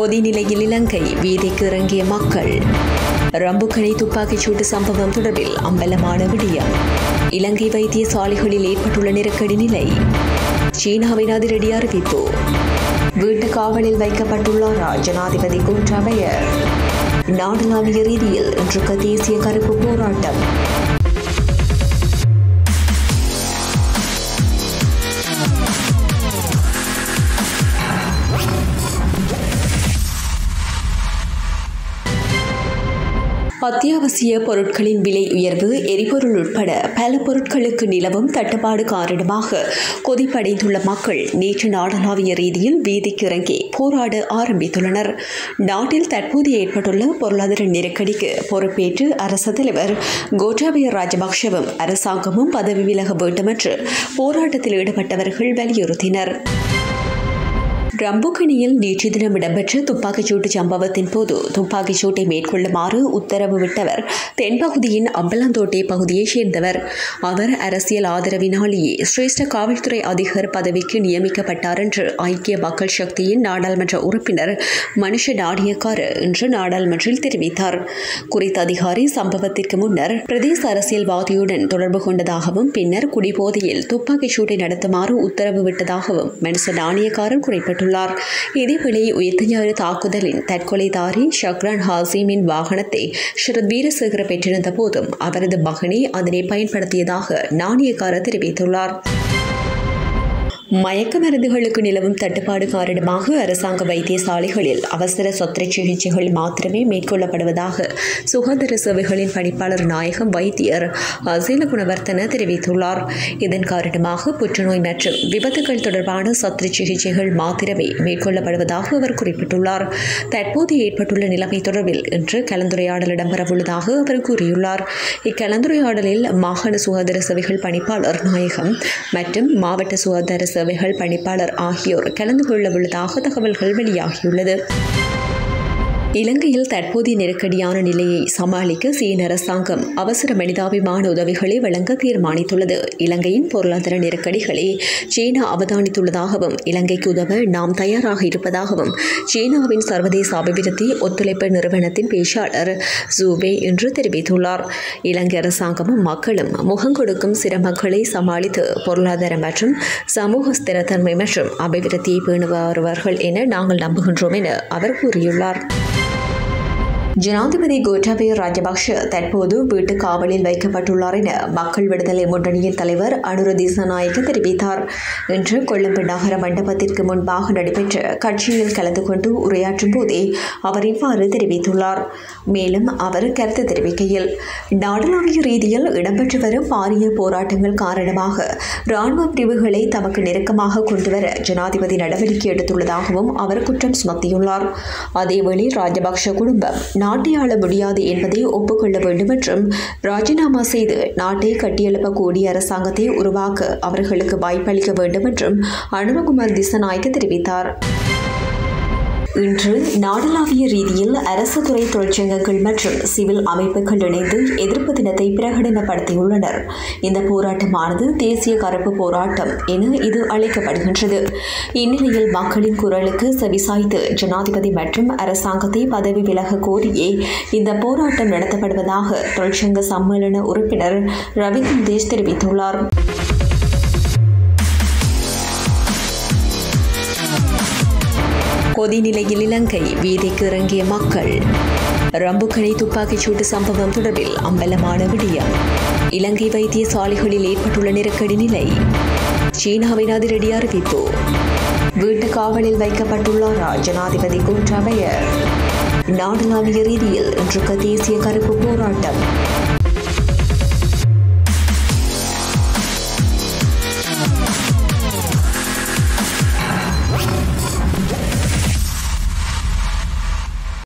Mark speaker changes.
Speaker 1: கொதி நிலையில் இலங்கை வீதிக்கு இறங்கிய மக்கள் ரம்புக்கணி துப்பாக்கிச் சூட்டு சம்பவம் தொடர்பில் அம்பலமான விடியம் இலங்கை வைத்தியசாலைகளில் ஏற்பட்டுள்ள நெருக்கடி நிலை சீனாவின் அதிரடி அறிவிப்பு வீட்டு காவலில் வைக்கப்பட்டுள்ளாரா ஜனாதிபதி கோட்டாபயர் நாடளாவிய ரீதியில் இன்று தேசிய கருப்பு போராட்டம் அத்தியாவசிய பொருட்களின் விலை உயர்வு எரிபொருள் உட்பட பல பொருட்களுக்கு நிலவும் தட்டுப்பாடு காரணமாக கொதிப்படைந்துள்ள மக்கள் நேற்று நாடளாவிய ரீதியில் வீதிக்கு இறங்கி போராட ஆரம்பித்துள்ளனர் நாட்டில் தற்போது ஏற்பட்டுள்ள பொருளாதார நெருக்கடிக்கு பொறுப்பேற்று அரசு தலைவர் கோட்டாபய ராஜபக்ஷவும் அரசாங்கமும் பதவி விலக வேண்டும் என்று போராட்டத்தில் ஈடுபட்டவர்கள் வலியுறுத்தினர் ரம்புகணியில் நேற்று தினம் இடம்பெற்ற துப்பாக்கிச்சூட்டு சம்பவத்தின் போது துப்பாக்கிச் சூட்டை மேற்கொள்ளுமாறு உத்தரவு விட்டவர் தென்பகுதியின் அம்பலந்தோட்டை பகுதியைச் சேர்ந்தவர் அவர் அரசியல் ஆதரவினாலேயே சிரேஷ்ட காவல்துறை அதிகார பதவிக்கு நியமிக்கப்பட்டார் என்று ஐக்கிய மக்கள் சக்தியின் நாடாளுமன்ற உறுப்பினர் மனுஷ நாடியக்கார இன்று நாடாளுமன்றில் தெரிவித்தார் குறித்த அதிகாரி சம்பவத்திற்கு முன்னர் பிரதேச அரசியல்வாதியுடன் தொடர்பு கொண்டதாகவும் பின்னர் குடிபோதையில் துப்பாக்கிச் சூட்டை நடத்துமாறு உத்தரவு விட்டதாகவும் மனுஷ நாணயக்காரர் குறிப்பிட்டார் தெரிவித்துள்ளார் இதேவேளை உயிர்த்தஞாறு தாக்குதலின் தற்கொலைதாரி ஷக்ரான் ஹாசிமின் வாகனத்தை ஷரத் வீரசேகர பெற்றிருந்த போதும் அவரது மகனே அதனை பயன்படுத்தியதாக நாணயக்காரர் தெரிவித்துள்ளார் மயக்க மருந்துகளுக்கு நிலவும் தட்டுப்பாடு காரணமாக அரசாங்க வைத்தியசாலைகளில் அவசர சொத்திரை சிகிச்சைகள் மாத்திரமே மேற்கொள்ளப்படுவதாக சுகாதார சேவைகளின் பணிப்பாளர் நாயகம் வைத்தியர் அசீல குணவர்த்தன தெரிவித்துள்ளார் இதன் காரணமாக புற்றுநோய் மற்றும் விபத்துகள் தொடர்பான சொத்திரை சிகிச்சைகள் மாத்திரமே மேற்கொள்ளப்படுவதாக அவர் குறிப்பிட்டுள்ளார் தற்போது ஏற்பட்டுள்ள நிலைமை தொடர்பில் இன்று கலந்துரையாடல் இடம்பெறவுள்ளதாக அவர் கூறியுள்ளார் இக்கலந்துரையாடலில் மாகாண சுகாதார சேவைகள் பணிப்பாளர் நாயகம் மற்றும் மாவட்ட சுகாதார சேவைகள் பணிப்பாளர் ஆகியோர் கலந்து கொள்ள உள்ளதாக தகவல்கள் வெளியாகியுள்ளது இலங்கையில் தற்போதைய நெருக்கடியான நிலையை சமாளிக்க சீன அரசாங்கம் அவசர மனிதாபிமான உதவிகளை வழங்க தீர்மானித்துள்ளது இலங்கையின் பொருளாதார நெருக்கடிகளை சீனா அவதானித்துள்ளதாகவும் இலங்கைக்கு உதவ நாம் தயாராக இருப்பதாகவும் சீனாவின் சர்வதேச அபிவிருத்தி ஒத்துழைப்பு நிறுவனத்தின் பேச்சாளர் ஜூபே இன்று தெரிவித்துள்ளார் இலங்கை அரசாங்கமும் மக்களும் முகம் கொடுக்கும் சிரமங்களை சமாளித்து பொருளாதார மற்றும் சமூக ஸ்திரத்தன்மை மற்றும் அபிவிருத்தியை பேணுவார்கள் என நாங்கள் நம்புகின்றோம் என அவர் கூறியுள்ளார் ஜனாதிபதி கோட்டாபய ராஜபக்ஷ தற்போது வீட்டு காவலில் வைக்கப்பட்டுள்ளார் என மக்கள் விடுதலை முன்னணியின் தலைவர் அனுர திசாநாயக்க தெரிவித்தார் இன்று கொழும்பு நகர மண்டபத்திற்கு முன்பாக நடைபெற்ற கட்சியில் கலந்து கொண்டு உரையாற்றும் போதே அவர் இவ்வாறு தெரிவித்துள்ளார் மேலும் அவர் கருத்து தெரிவிக்கையில் நாடளாவிய ரீதியில் இடம்பெற்று வரும் பாரிய போராட்டங்கள் காரணமாக ராணுவ பிரிவுகளை தமக்கு நெருக்கமாக கொண்டுவர ஜனாதிபதி நடவடிக்கை எடுத்துள்ளதாகவும் அவர் குற்றம் சுமத்தியுள்ளார் அதேவேளை ராஜபக்ஷ குடும்பம் நாட்டை ஆள முடியாது என்பதை ஒப்புக்கொள்ள வேண்டும் என்றும் ராஜினாமா செய்து நாட்டை கட்டியெழுப்பக்கூடிய அரசாங்கத்தை உருவாக்க அவர்களுக்கு வாய்ப்பளிக்க வேண்டும் என்றும் அனுரகுமார் திசநாயக்க தெரிவித்தார் இன்று நாடளாவிய ரீதியில் அரசு துறை தொழிற்சங்கங்கள் மற்றும் சிவில் அமைப்புகள் இணைந்து எதிர்ப்பு தினத்தை பிரகடனப்படுத்தியுள்ளனர் இந்த போராட்டமானது தேசிய கருப்பு போராட்டம் என இது அழைக்கப்படுகின்றது இந்நிலையில் மக்களின் குரலுக்கு செவிசாய்த்து ஜனாதிபதி மற்றும் அரசாங்கத்தை பதவி விலக கோரியே இந்த போராட்டம் நடத்தப்படுவதாக தொழிற்சங்க சம்மேளன உறுப்பினர் ரவி குந்தேஷ் தெரிவித்துள்ளார் கொதி நிலையில் இலங்கை வீதிக்கு இறங்கிய மக்கள் ரம்புக்கணி துப்பாக்கிச் சூட்டு சம்பவம் தொடர்பில் அம்பலமான விடியம் இலங்கை வைத்தியசாலைகளில் ஏற்பட்டுள்ள நெருக்கடி நிலை சீனாவின் அதிரடி அறிவிப்பு வீட்டு காவலில் வைக்கப்பட்டுள்ளாரா ஜனாதிபதி கோட்டாபயர் நாடளாவிய ரீதியில் இன்று தேசிய கருப்பு போராட்டம்